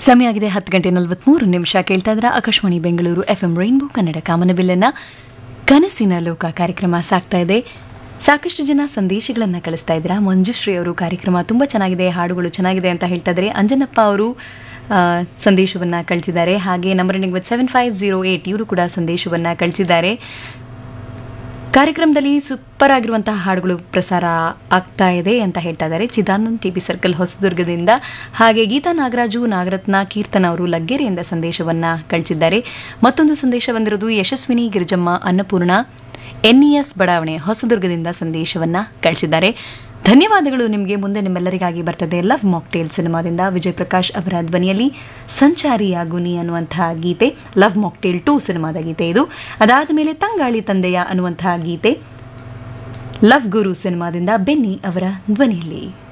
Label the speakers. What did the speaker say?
Speaker 1: ಸಮಯ ಆಗಿದೆ ಹತ್ತು ಗಂಟೆ ನಲವತ್ಮೂರು ನಿಮಿಷ ಕೇಳ್ತಾ ಇದ್ರ Akashvani Bengaluru F M rainbow Kannada ಕಾಮನಬಿಲ್ಲನ್ನ ಕನಸಿನ ಲೋಕ ಕಾರ್ಯಕ್ರಮ ಸಾಕ್ತಾ ಇದೆ ಸಾಕಷ್ಟು ಜನ ಸಂದೇಶಗಳನ್ನು ಕಳಿಸ್ತಾ ಇದ್ದೀರಾ ಮಂಜುಶ್ರೀ ಅವರು ಕಾರ್ಯಕ್ರಮ ತುಂಬ ಚೆನ್ನಾಗಿದೆ ಹಾಡುಗಳು ಚೆನ್ನಾಗಿದೆ ಅಂತ ಹೇಳ್ತಾ ಇದ್ದಾರೆ ಅಂಜನಪ್ಪ ಅವರು ಆ, ಸಂದೇಶವನ್ನ ಕಳಿಸಿದ್ದಾರೆ ಹಾಗೆ number ending with seven five zero eight ಇವರು ಕೂಡ ಸಂದೇಶವನ್ನ ಕಳಿಸಿದ್ದಾರೆ ಕಾರ್ಯಕ್ರಮದಲ್ಲಿ ಸೂಪರ್ ಆಗಿರುವಂತಹ ಹಾಡುಗಳು ಪ್ರಸಾರ ಆಗ್ತಾ ಇದೆ ಅಂತ ಹೇಳ್ತಾ ಇದ್ದಾರೆ ಚಿದಾನಂದ್ ಟಿ ಪಿ ಸರ್ಕಲ್ ಹೊಸದುರ್ಗದಿಂದ ಹಾಗೆ ಗೀತಾ ನಾಗರಾಜು ನಾಗರತ್ನ ಕೀರ್ತನ ಅವರು ಲಗ್ಗೆರೆಯಿಂದ ಸಂದೇಶವನ್ನ ಕಳಿಸಿದ್ದಾರೆ ಮತ್ತೊಂದು ಸಂದೇಶ ಬಂದಿರೋದು ಯಶಸ್ವಿನಿ ಗಿರಿಜಮ್ಮ ಅನ್ನಪೂರ್ಣ ಎನ್ಇಎಸ್ ಬಡಾವಣೆ ಹೊಸದುರ್ಗದಿಂದ ಸಂದೇಶವನ್ನ ಕಳಿಸಿದ್ದಾರೆ ಧನ್ಯವಾದಗಳು ನಿಮಗೆ ಮುಂದೆ ನಿಮ್ಮೆಲ್ಲರಿಗಾಗಿ ಬರ್ತದೆ ಲವ್ ಮಾಕ್ಟೇಲ್ ಸಿನಿಮಾದಿಂದ ವಿಜಯ್ ಪ್ರಕಾಶ್ ಅವರ ಧ್ವನಿಯಲ್ಲಿ ಸಂಚಾರಿಯಾಗು ನೀ ಅನ್ನುವಂತಹ ಗೀತೆ ಲವ್ ಮಾಕ್ಟೇಲ್ ಟೂ ಸಿನಿಮಾದ ಗೀತೆ ಇದು ಅದಾದ ಮೇಲೆ ತಂಗಾಳಿ ತಂದೆಯ ಅನ್ನುವಂತಹ ಗೀತೆ ಲವ್ ಗುರು ಸಿನಿಮಾದಿಂದ ಬೆನ್ನಿ ಅವರ ಧ್ವನಿಯಲ್ಲಿ